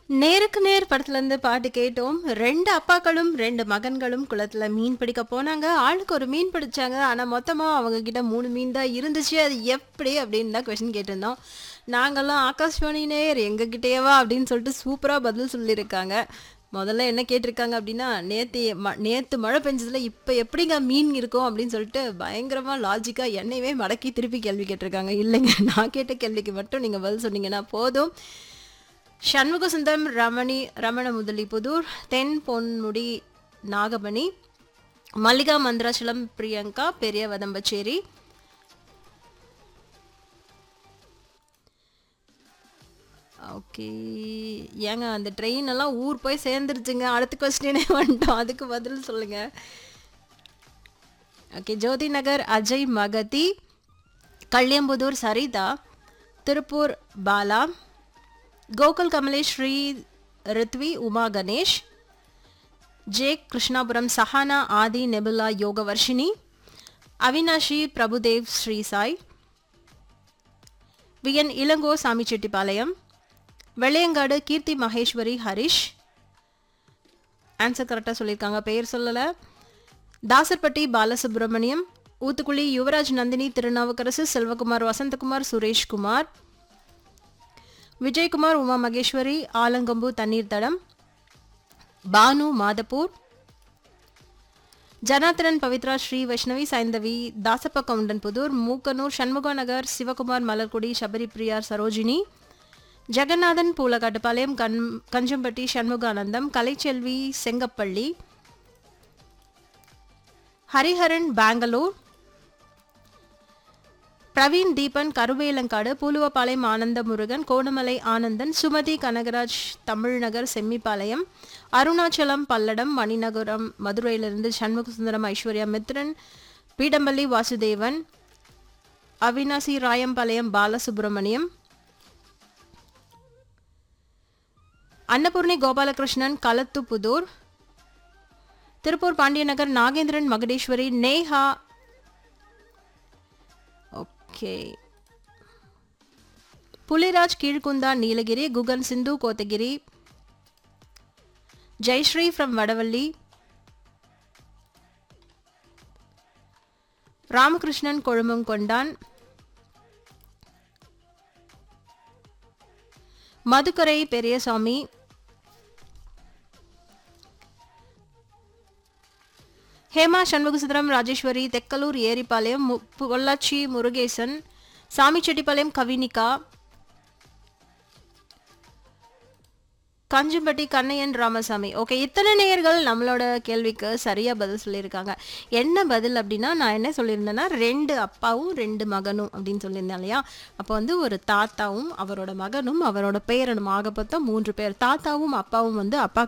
நேருக்கு நேர் படத்துல இருந்து பாட்டு கேட்டோம் ரெண்டு அப்பாக்களும் ரெண்டு மகன்களும் குளத்துல மீன் பிடிக்க போனாங்க ஆளுக்கு ஒரு மீன் பிடிச்சாங்க ஆனா மொத்தமா அவங்க கிட்ட மூணு மீன் தான் இருந்துச்சு அது எப்படி அப்படின்னு தான் கொஸ்டின் கேட்டிருந்தோம் நாங்கெல்லாம் ஆகாஷ்வாணி நேர் எங்ககிட்டயேவா அப்படின்னு சொல்லிட்டு சூப்பரா பதில் சொல்லியிருக்காங்க முதல்ல என்ன கேட்டிருக்காங்க அப்படின்னா நேத்து ம நேத்து மழை பெஞ்சதுல இப்ப எப்படிங்க மீன் இருக்கும் அப்படின்னு சொல்லிட்டு பயங்கரமா லாஜிக்கா என்னையவே மடக்கி திருப்பி கேள்வி கேட்டிருக்காங்க இல்லைங்க நான் கேட்ட கேள்விக்கு மட்டும் நீங்க பதில் சொன்னீங்கன்னா போதும் சண்முக சுந்தரம் ரமணி ரமண முதலிபுதூர் தென் பொன்முடி நாகமணி மல்லிகா மந்திராச்சலம் பிரியங்கா பெரிய வதம்பச்சேரி ஓகே ஏங்க அந்த ட்ரெயின் எல்லாம் ஊர் போய் சேர்ந்துருச்சுங்க அடுத்த கொஸ்டினே வந்துட்டோம் அதுக்கு பதில் சொல்லுங்க okay Jothi Nagar Ajay Magathi Kalyampudur Saritha Tiruppur Bala Gokul Kamalesh Sri Rithvi Uma Ganesh J Krishnapuram Sahana Aadhi Nebula Yogavarshini Avinashi Prabhudev Sri Sai VN Ilango Samichettipalayam Vellaiyangadu Keerthi Maheswari Harish answer கரெக்டாக சொல்லியிருக்காங்க பெயர் சொல்லலை தாசர்பட்டி பாலசுப்ரமணியம் ஊத்துக்குழி யுவராஜ் நந்தினி திருநாவுக்கரசு செல்வகுமார் வசந்தகுமார் சுரேஷ்குமார் விஜயகுமார் உமா மகேஸ்வரி ஆலங்கம்பு தண்ணீர் தடம் பானு மாதப்பூர் ஜனார்த்தனன் பவித்ரா ஸ்ரீ வைஷ்ணவி சைந்தவி தாசப்ப கவுண்டன் புதூர் மூக்கனூர் சண்முகா நகர் சிவகுமார் மலர்குடி சபரி பிரியார் சரோஜினி ஜெகநாதன் பூலகாட்டுப்பாளையம் கண் கஞ்சம்பட்டி சண்முகானந்தம் கலைச்செல்வி செங்கப்பள்ளி ஹரிஹரன் பெங்களூர் பிரவீன் தீபன் கருவேலங்காடு பூலுவப்பாளையம் ஆனந்த முருகன் கோணமலை ஆனந்தன் சுமதி கனகராஜ் தமிழ்நகர் செம்மிப்பாளையம் அருணாச்சலம் பல்லடம் மணிநகரம் மதுரையிலிருந்து சண்முக சுந்தரம் ஐஸ்வர்யா மித்ரன் பீடம்பள்ளி வாசுதேவன் அவினாசி ராயம்பாளையம் பாலசுப்ரமணியம் அன்னபூர்ணி கோபாலகிருஷ்ணன் களத்துப்புதூர் திருப்பூர் பாண்டியநகர் நாகேந்திரன் மகடேஸ்வரி நேஹா ஓகே புலிராஜ் கீழ்குந்தா நீலகிரி குகன் சிந்து கோத்தகிரி ஜெயஸ்ரீ ஃப்ரம் வடவள்ளி ராமகிருஷ்ணன் கொழும்பம் கொண்டான் மதுக்கரை பெரியசாமி ஹேமா சண்முகசுந்தரம் ராஜேஸ்வரி தெக்கலூர் ஏரிப்பாளையம் மு- பொள்ளாச்சி முருகேசன் சாமிச்செட்டிப்பாளையம் கவினிகா கஞ்சம்பட்டி கண்ணையன் ராமசாமி ஓகே இத்தனை நேயர்கள் நம்மளோட கேள்விக்கு சரியா பதில் சொல்லியிருக்காங்க என்ன பதில் அப்படின்னா நான் என்ன சொல்லியிருந்தேன்னா ரெண்டு அப்பாவும் ரெண்டு மகனும் அப்படின்னு சொல்லியிருந்தேன் இல்லையா அப்போ வந்து ஒரு தாத்தாவும் அவரோட மகனும் அவரோட பேரனும் ஆக மொத்தம் மூன்று பேர் தாத்தாவும் அப்பாவும் வந்து அப்பா